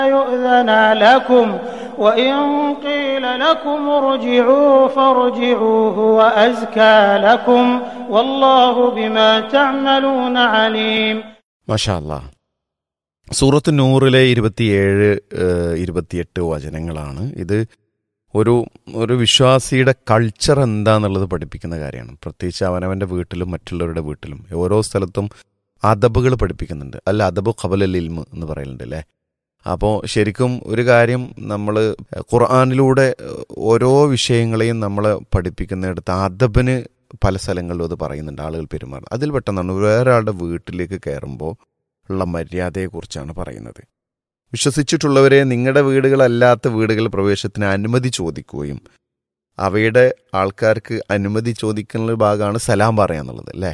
يؤذن لكم وإن قيل لكم ارجعوا فارجعوا هو أزكى لكم والله بما تعملون عليم മാഷാ അല്ലാ സൂറത്ത് നൂറിലെ ഇരുപത്തിയേഴ് ഏഹ്, ഇരുപത്തിയെട്ട് വചനങ്ങളാണ് ഇത് ഒരു ഒരു വിശ്വാസിയുടെ കൾച്ചർ എന്താന്നുള്ളത് പഠിപ്പിക്കുന്ന കാര്യമാണ് പ്രത്യേകിച്ച് അവനവൻ്റെ വീട്ടിലും മറ്റുള്ളവരുടെ വീട്ടിലും ഓരോ സ്ഥലത്തും അദബുകൾ പഠിപ്പിക്കുന്നുണ്ട് അല്ല അദബ് ഖബലൽ ഇൽമ് എന്ന് പറയുന്നുണ്ട് അല്ലേ അപ്പോൾ ശരിക്കും ഒരു കാര്യം നമ്മൾ ഖുർആാനിലൂടെ ഓരോ വിഷയങ്ങളെയും നമ്മൾ പഠിപ്പിക്കുന്നിടത്ത് അദബിന് പല സ്ഥലങ്ങളിലും അത് പറയുന്നുണ്ട് ആളുകൾ പെരുമാറുന്നത് അതിൽ പെട്ടെന്നാണ് വേറൊരാളുടെ വീട്ടിലേക്ക് കയറുമ്പോൾ ഉള്ള മര്യാദയെക്കുറിച്ചാണ് പറയുന്നത് വിശ്വസിച്ചിട്ടുള്ളവരെ നിങ്ങളുടെ വീടുകളല്ലാത്ത വീടുകൾ പ്രവേശത്തിന് അനുമതി ചോദിക്കുകയും അവയുടെ ആൾക്കാർക്ക് അനുമതി ചോദിക്കുന്ന ഭാഗമാണ് സലാം പറയാന്നുള്ളത് അല്ലേ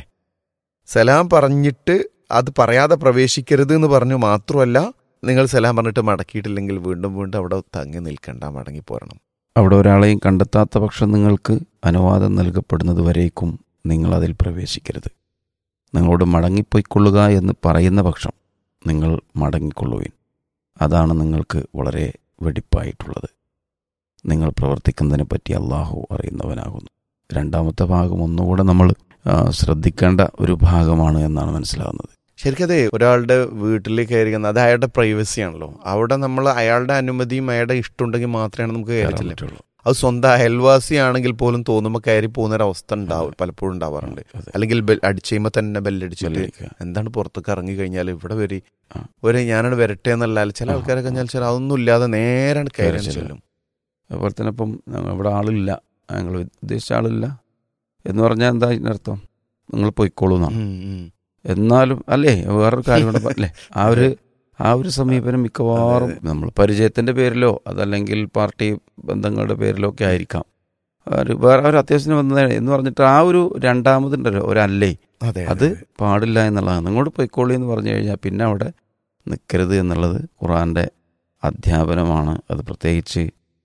സലാം പറഞ്ഞിട്ട് അത് പറയാതെ പ്രവേശിക്കരുത് എന്ന് പറഞ്ഞു മാത്രമല്ല നിങ്ങൾ സലാം പറഞ്ഞിട്ട് മടക്കിയിട്ടില്ലെങ്കിൽ വീണ്ടും വീണ്ടും അവിടെ തങ്ങി നിൽക്കണ്ട മടങ്ങി പോരണം അവിടെ ഒരാളെയും കണ്ടെത്താത്ത പക്ഷം നിങ്ങൾക്ക് അനുവാദം നൽകപ്പെടുന്നത് വരേക്കും നിങ്ങൾ അതിൽ പ്രവേശിക്കരുത് നിങ്ങളോട് മടങ്ങിപ്പോയിക്കൊള്ളുക എന്ന് പറയുന്ന പക്ഷം നിങ്ങൾ മടങ്ങിക്കൊള്ളുവിൻ അതാണ് നിങ്ങൾക്ക് വളരെ വെടിപ്പായിട്ടുള്ളത് നിങ്ങൾ പ്രവർത്തിക്കുന്നതിനെ പറ്റി അള്ളാഹു അറിയുന്നവനാകുന്നു രണ്ടാമത്തെ ഭാഗം ഒന്നുകൂടെ നമ്മൾ ആ, ശ്രദ്ധിക്കേണ്ട ഒരു ഭാഗമാണ് എന്നാണ് മനസ്സിലാകുന്നത് ശരിക്കും അതെ ഒരാളുടെ വീട്ടിലേക്ക് കയറിക്കുന്ന അത് അയാളുടെ പ്രൈവസി ആണല്ലോ അവിടെ നമ്മൾ അയാളുടെ അനുമതിയും അയാളുടെ ഇഷ്ടമുണ്ടെങ്കിൽ മാത്രമേ നമുക്ക് കയറാൻ കയറിച്ചില്ല പറ്റുള്ളൂ. അത് സ്വന്തം അയൽവാസി ആണെങ്കിൽ പോലും തോന്നുമ്പോൾ കയറി പോകുന്ന ഒരു അവസ്ഥ ഉണ്ടാവും പലപ്പോഴും ഉണ്ടാവാറുണ്ട് അതെ. അല്ലെങ്കിൽ ബെൽ അടിച്ച് കഴിയുമ്പോൾ തന്നെ ബെല്ലടിച്ചിട്ട് ബെല്ലടിക്കുക. എന്താണ് പുറത്തേക്ക് ഇറങ്ങി കഴിഞ്ഞാൽ ഇവിടെ വരി ആ. ഒരു ഞാനാണ് വരട്ടെ എന്നല്ല ചില ആ, ആൾക്കാരൊക്കെ ആ. ഞാൻ ചില അതൊന്നും ഇല്ലാതെ നേരെ കയറി കയറി ചെല്ലും അതുപോലെ തന്നെ ഇപ്പം ഞങ്ങൾ ഇവിടെ ആളില്ല ഞങ്ങൾ ഉദ്ദേശിച്ച ആളില്ല എന്ന് പറഞ്ഞാൽ എന്താ ഇതിനർത്ഥം നിങ്ങൾ പൊയ്ക്കോളൂ എന്നാണ് ഉം, ഉം. എന്നാലും അല്ലേ വേറൊരു കാര്യം കൂടെ പ- അല്ലേ ആ ഒരു ആ ഒരു സമീപനം മിക്കവാറും നമ്മൾ പരിചയത്തിന്റെ പേരിലോ അതല്ലെങ്കിൽ പാർട്ടി ബന്ധങ്ങളുടെ പേരിലോ ഒക്കെ ആയിരിക്കാം ഒരു വേറെ ഒരു അത്യാവശ്യത്തിന് വന്നതാണ് എന്ന് പറഞ്ഞിട്ട് ആ ഒരു രണ്ടാമതുണ്ടല്ലോ ഒരു അല്ലേ അതെ അത് അതെ. പാടില്ല എന്നുള്ളതാണ് നിങ്ങളോട് പൊയ്ക്കോളി എന്ന് പറഞ്ഞു കഴിഞ്ഞാൽ പിന്നെ അവിടെ നിൽക്കരുത് എന്നുള്ളത് ഖുറാന്റെ അധ്യാപനമാണ് അത് പ്രത്യേകിച്ച്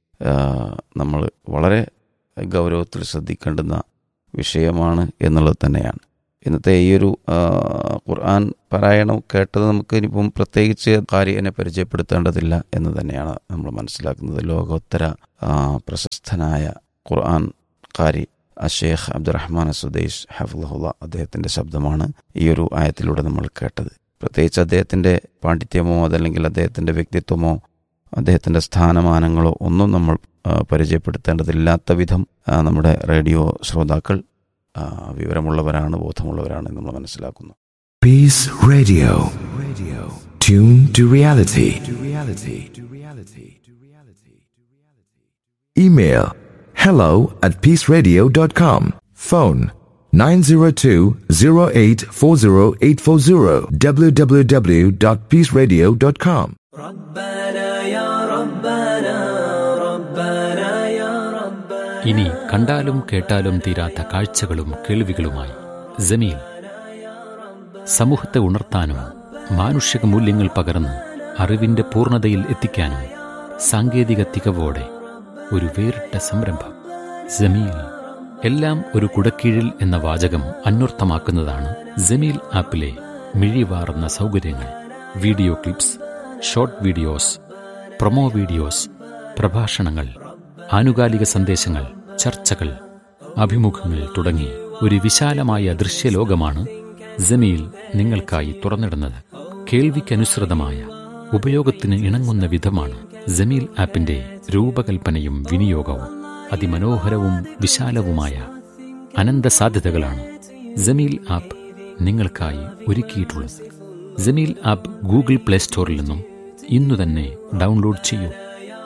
നമ്മൾ വളരെ ഗൗരവത്തിൽ ശ്രദ്ധിക്കേണ്ടുന്ന വിഷയമാണ് എന്നുള്ളത് തന്നെയാണ് ഇന്നത്തെ ഈ ഒരു ആ, ഖുർആൻ പാരായണം കേട്ടത് നമുക്ക് ഇനിയിപ്പം പ്രത്യേകിച്ച് കാര്യനെ പരിചയപ്പെടുത്തേണ്ടതില്ല എന്ന് തന്നെയാണ് നമ്മൾ മനസ്സിലാക്കുന്നത് ലോകോത്തര ആ, പ്രശസ്തനായ ഖുർആൻ കാരി അഷേഖ് അബ്ദുറഹ്മാൻ സുദൈഷ് ഹഫ്ലഹുല്ല അദ്ദേഹത്തിൻ്റെ ശബ്ദമാണ് ഈ ഒരു ആയത്തിലൂടെ നമ്മൾ കേട്ടത് പ്രത്യേകിച്ച് അദ്ദേഹത്തിൻ്റെ പാണ്ഡിത്യമോ അതല്ലെങ്കിൽ അദ്ദേഹത്തിൻ്റെ വ്യക്തിത്വമോ അദ്ദേഹത്തിൻ്റെ സ്ഥാനമാനങ്ങളോ ഒന്നും നമ്മൾ ആ, പരിചയപ്പെടുത്തേണ്ടതില്ലാത്ത വിധം ആ, നമ്മുടെ റേഡിയോ ശ്രോതാക്കൾ ആ, വിവരമുള്ളവരാണ് ബോധമുള്ളവരാണ് എന്ന് നമ്മൾ മനസ്സിലാക്കുന്നു Peace Radio. Radio. Tune to reality. To reality. To reality. To reality. Email hello at peaceradio.com. Phone 902-0840840 www.peaceradio.com. ഇനി കണ്ടാലും കേട്ടാലും തീരാത്ത കാഴ്ചകളും കേൾവികളുമായി ജമീൽ സമൂഹത്തെ ഉണർത്താനും മാനുഷിക മൂല്യങ്ങൾ പകർന്ന് അറിവിന്റെ പൂർണ്ണതയിൽ എത്തിക്കാനും സാങ്കേതിക തികവോടെ ഒരു വേറിട്ട സംരംഭം ജമീൽ എല്ലാം ഒരു കുടക്കീഴിൽ എന്ന വാചകം അന്വർത്ഥമാക്കുന്നതാണ് ജമീൽ ആപ്പിലെ മിഴിവാറുന്ന സൗകര്യങ്ങൾ video clips short videos promo videos പ്രഭാഷണങ്ങൾ ആനുകാലിക സന്ദേശങ്ങൾ ചർച്ചകൾ അഭിമുഖങ്ങൾ തുടങ്ങി ഒരു വിശാലമായ ദൃശ്യലോകമാണ് ജമീൽ നിങ്ങൾക്കായി തുറന്നിടുന്നത് കേൾവിക്കനുസൃതമായ ഉപയോഗത്തിന് ഇണങ്ങുന്ന വിധമാണ് ജമീൽ ആപ്പിന്റെ രൂപകൽപ്പനയും വിനിയോഗവും അതിമനോഹരവും വിശാലവുമായ അനന്ത സാധ്യതകളാണ് ജമീൽ ആപ്പ് നിങ്ങൾക്കായി ഒരുക്കിയിട്ടുള്ളത് ജമീൽ ആപ്പ് ഗൂഗിൾ പ്ലേ സ്റ്റോറിൽ നിന്നും ഇന്നു തന്നെ ഡൗൺലോഡ് ചെയ്യൂ